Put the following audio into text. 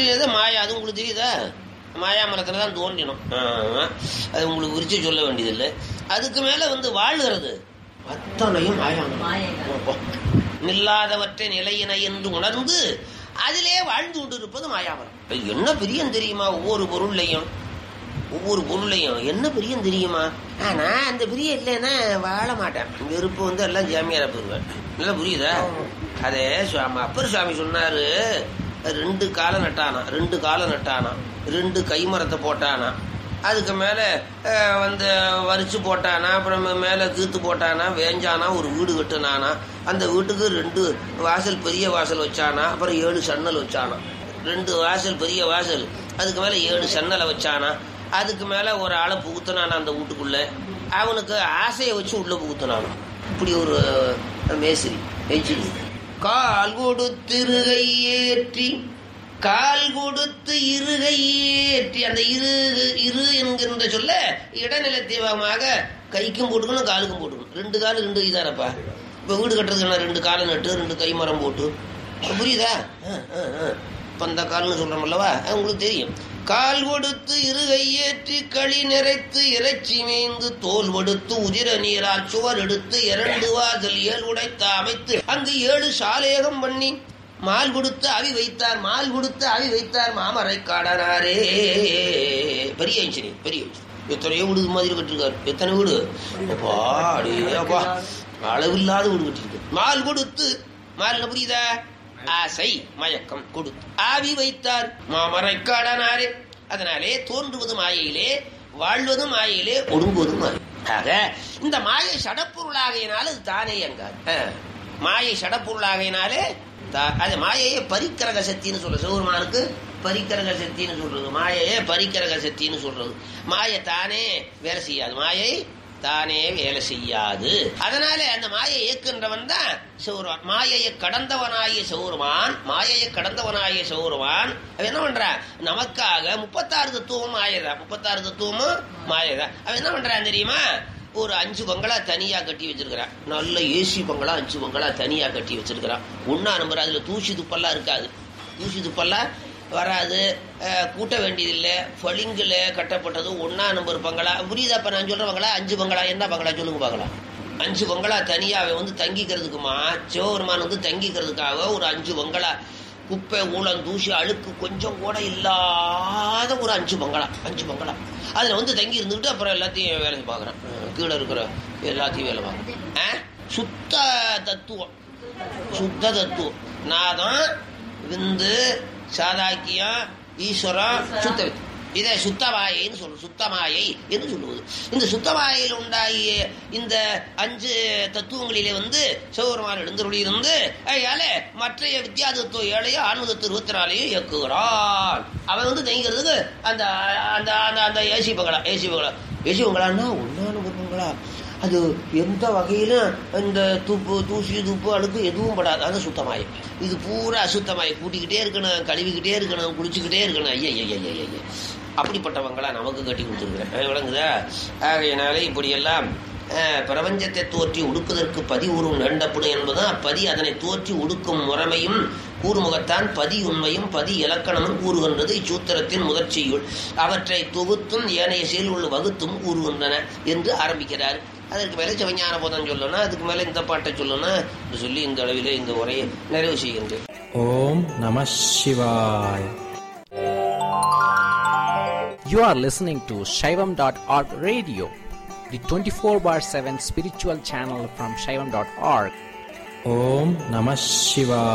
தெரியல மாயா அது உங்களுக்கு தெரியுதா மாயா மரத்துல தான் தோன்றினோம் ஆமா. அது உங்களுக்கு விரிச்சு சொல்ல வேண்டியதில்லை அதுக்கு மேல வந்து வாழ்கிறது அத்தனையும் மாயாமரம் மாயைதான். நில்லாதவற்றை நிலையின என்று உணர்ந்து அதிலே வாழ்ந்து கொண்டிருப்பது மாயாவரம் இப்ப என்ன பிரியம் தெரியுமா ஒவ்வொரு பொருள்லையும் ஒவ்வொரு பொருளையும் என்ன பிரியம் தெரியுமா ஆனா அந்த பிரியம் இல்லைன்னா வாழ மாட்டேன் வெறுப்பு வந்து எல்லாம் ஜாமியாரா போயிருவேன் நல்லா புரியுதா அதே சுவாமி அப்பர் சுவாமி சொன்னாரு ரெண்டு காலம் நட்டானா ரெண்டு காலம் நட்டானா ரெண்டு கைமரத்தை போட்டானா அதுக்கு மேலே வந்து வரிச்சு போட்டானா அப்புறம் மேலே கீத்து போட்டானா வேஞ்சானா ஒரு வீடு கட்டுனானா அந்த வீட்டுக்கு ரெண்டு வாசல் பெரிய வாசல் வச்சானா அப்புறம் ஏழு சன்னல் வச்சானா ரெண்டு வாசல் பெரிய வாசல் அதுக்கு மேலே ஏழு சன்னலை வச்சானா அதுக்கு மேலே ஒரு ஆளை புகுத்தினானா அந்த வீட்டுக்குள்ள அவனுக்கு ஆசையை வச்சு உள்ள புகுத்தினானா இப்படி ஒரு மேஸ்திரி மேய்ச்சிரி கால் கொடுத்திருகை ஏற்றி கால் கொடுத்து இருகை ஏற்றி அந்த இரு இரு என்கின்ற சொல்ல இடநிலத்தீவமாக கைக்கும் போட்டுக்கணும் காலுக்கும் போட்டுக்கணும் ரெண்டு கால் ரெண்டு இதானப்பா இப்போ வீடு கட்டுறதுக்கு என்ன ரெண்டு காலை நட்டு ரெண்டு கை மரம் போட்டு அப்ப புரியுதா ஆ, ஆ, ஆ. இப்ப அந்த கால்னு சொல்றோம் அல்லவா அது உங்களுக்கு தெரியும் கால் கொடுத்து இருகை ஏற்றி களி நிறைத்து இறைச்சி மேய்ந்து தோல் கொடுத்து உதிர நீரால் சுவர் எடுத்து இரண்டு வாசல் ஏழு உடைத்து அமைத்து அங்கு ஏழு சாலேகம் பண்ணி மால் கொடுத்து அவி வைத்தார் மால் கொடுத்து அவி வைத்தார் மாமரை காடனாரே பெரிய இன்ஜினி பெரிய இன்ஜினி எத்தனையோ வீடு இது மாதிரி கட்டிருக்காரு எத்தனை வீடு அப்பா அடே அப்பா அளவில்லாத வீடு கட்டிருக்கு மால் கொடுத்து மால் புரியுதா ஆசை மயக்கம் கொடுத்து ஆவி வைத்தார் மாமரை காடனாரே அதனாலே தோன்றுவது மாயையிலே வாழ்வது மாயையிலே ஒடுங்குவது மாயை ஆக இந்த மாயை சடப்பொருளாகையினால அது தானே எங்காது ஆ. மாயை சடப்பொருளாகையினாலே தா- அது மாயையே பரிக்கரக சக்தின்னு சொல்ற சிவருமானுக்கு பரிக்கரக சக்தின்னு சொல்றது மாயையே பரிக்கரக சக்தின்னு சொல்றது மாயை தானே வேலை செய்யாது மாயை தானே வேலை செய்யாது அதனால அந்த மாயை இயக்குன்றவன் தான் சிவருமான் மாயையை கடந்தவனாகிய சிவருமான் மாயையை கடந்தவனாகிய சிவருமான் அவன் என்ன பண்றான் நமக்காக முப்பத்தாறு தத்துவமும் மாயைதான் முப்பத்தாறு தத்துவமும் மாயைதான் அவன் என்ன பண்றான் தெரியுமா ஒரு அஞ்சு பங்களா தனியா கட்டி வச்சிருக்கிறான் நல்ல ஏசி பங்களா அஞ்சு பங்களா தனியா கட்டி வச்சிருக்கிறான் ஒன்னா நம்பர் அதுல தூசி துப்பெல்லாம் இருக்காது தூசி துப்பெல்லாம் வராது அஹ், கூட்ட வேண்டியதில்லை பளிங்குல கட்டப்பட்டது ஒன்னா நம்பர் பங்களா புரியுதா இப்ப நான் சொல்ற பங்களா அஞ்சு பங்களா என்ன பங்களா சொல்லுங்க பார்க்கலாம் அஞ்சு பங்களா தனியா அவன் வந்து தங்கிக்கிறதுக்குமா சிவபெருமான் வந்து தங்கிக்கிறதுக்காக ஒரு அஞ்சு பங்களா குப்பை ஊழம் தூசி அழுக்கு கொஞ்சம் கூட இல்லாத ஒரு அஞ்சு பங்களா அஞ்சு பங்களா அதுல வந்து தங்கி இருந்துக்கிட்டு அப்புறம் எல்லாத்தையும் வேலை பார்க்குறேன் கீழே இருக்கிற எல்லாத்தையும் வேலை பார்க்குறேன் ஆ? சுத்த தத்துவம் சுத்த தத்துவம் நாதம் விந்து சாதாக்கியம் ஈஸ்வரம் சுத்த வித்து இதை சுத்தமாயைன்னு சொல்றது சுத்தமாயை என்று சொல்லுவது இந்த சுத்தமாயையில் உண்டாகிய இந்த அஞ்சு தத்துவங்களிலே வந்து சிவபெருமான் எழுந்தருளி இருந்து அயால மற்றைய வித்யா தத்துவம் ஏழையோ ஆன்ம தத்துவம் இருபத்தி நாலையும் இயக்குகிறான் அவன் வந்து தங்கிக்கிறதுக்கு அந்த அந்த அந்த அந்த ஏசி பங்களா ஏசி பங்களா ஏசி பங்களான்னா ஒன்னான பங்களா அது எந்த வகையிலும் இந்த துப்பு தூசி துப்பு அழுக்கு எதுவும் படாது அது சுத்தமாய் இது பூரா அசுத்தமாய் கூட்டிக்கிட்டே இருக்கணும் கழுவிக்கிட்டே இருக்கணும் குளிச்சுக்கிட்டே இருக்கணும் ஐயா ஐயா ஐயா ஐயா அப்படிப்பட்டவங்களா நமக்கு கட்டி கொடுத்துருக்குறேன் விளங்குதா ஆகையினாலே இப்படியெல்லாம் அஹ், பிரபஞ்சத்தை தோற்றி உடுக்குதற்கு பதி உருவம் வேண்டப்படும் என்பதும் அப்பதி அதனை தோற்றி உடுக்கும் முறைமையும் கூறுமுகத்தான் பதி உண்மையும் பதி இலக்கணமும் கூறுகின்றது இச்சூத்திரத்தின் முதற் செய்யுள் அவற்றை தொகுத்தும் ஏனைய செயல்கள் வகுத்தும் கூறுகின்றன என்று ஆரம்பிக்கிறார் அதற்கு மேலே சிவஞான போதம் சொல்லணும் அதுக்கு மேலே இந்த பாட்டை சொல்லணும் என்று சொல்லி இந்த அளவிலே இந்த உரையை நிறைவு செய்கின்றேன் ஓம் நம சிவாய் You are listening to Shaivam.org radio, the 24 bar 7 spiritual channel from Shaivam.org. Om Namah Shivaya.